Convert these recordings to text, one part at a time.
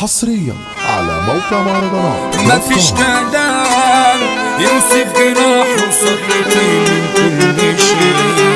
حصريا على موقع مهرجانات مفيش كلام يوصف جراح وصدرتي من كل شيء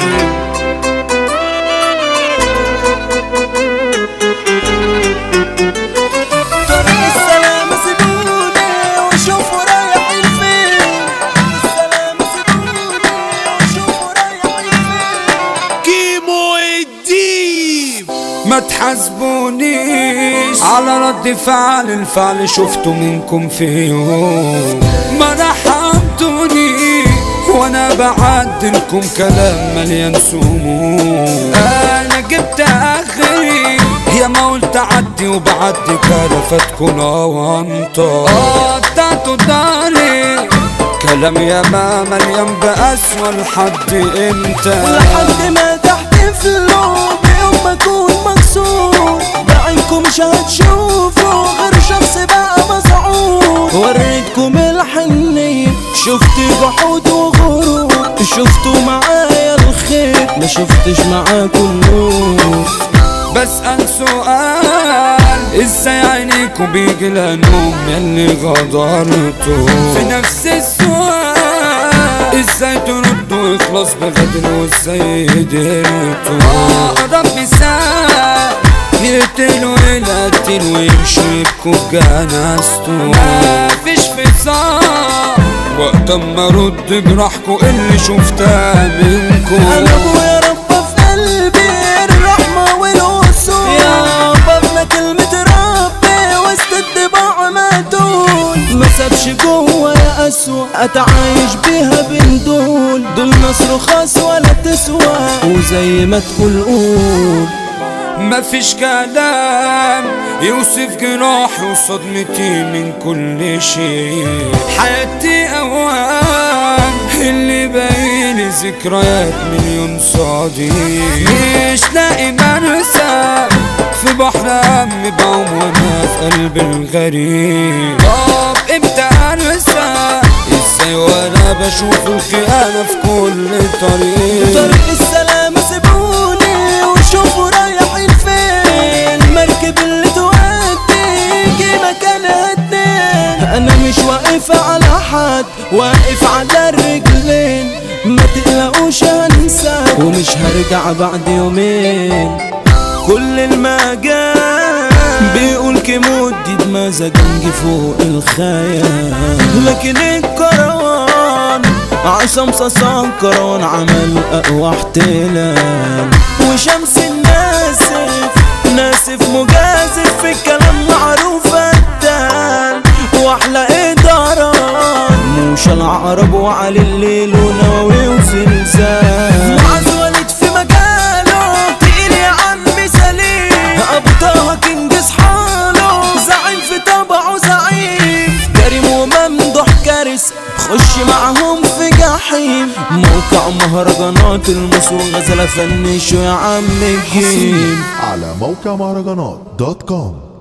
طريق السلامة سيبوني وشوفوا رايحين فين السلامة سيبوني وشوفوا رايحين فين كيمو الديب ما تحاسبونيش على رد فعل الفعل شفته منكم في يوم ما رحمتوني وانا بعدلكم كلام مليان سموم انا جبت اخري يا ما قلت عدي وبعدي كلفتكم اونطه قطعتوا داري كلام يا ما مليان بأسوأ لحد امتى لحد ما تحتفلوا بيوم ما اكون مكسور بعينكم مش هتشوفوا غير شخص بقى مسعود وريتكم الحنية شفت جحود وغرور شفتوا معايا الخير ما شفتش معاكم نور بسأل سؤال ازاي عينيكوا بيجي النوم ياللي غدرتوا في نفس السؤال ازاي تردوا يخلص بغدر وازاي قدرتوا اقرب مثال يقتلوا القتيل ويمشي يبكوا بجنازته مفيش فصال وقت اما ارد جراحكوا اللي شفتها منكم انا ابويا ربى في قلبي الرحمة والوصول يا بابنا كلمة ربي وسط الطباع ما دول ما سابش جوه يا اسوأ اتعايش بيها بين دول دول ناس رخاص ولا تسوى وزي ما تقول قول مفيش كلام يوصف جراحي وصدمتي من كل شيء حياتي اوهام اللي باين ذكريات مليون صديق مش لاقي مرسى في بحر هم بعوم وانا في قلب الغريب طب امتى انسى ازاي وانا بشوف الخيانة في كل طريق طريق السلامة سيبوني وشوفوا رايحين فين المركب اللي تودي يجي مكانها اتنين انا مش واقف على حد واقف على الرجلين ما تقلقوش هنسى ومش هرجع بعد يومين كل المجال بيقول كيمو جديد مزاجنجي فوق الخيال لكن الكروان عصام صاصان كران عمل اقوى احتلال وشمس الناسف ناسف مجازف في الكلام معروف الدال واحلى ادارات موشى العرب وعلي الليل وناوي وزلزال معاذ وليد في مجاله تقيل يا عم سليم ابو طه كنجز حاله زعيم في طبعه زعيم كريم وممدوح كارث خش معهم في جحيم موقع مهرجانات المصر غزل فنشوا يا عم الجيم على موقع مهرجانات دوت كوم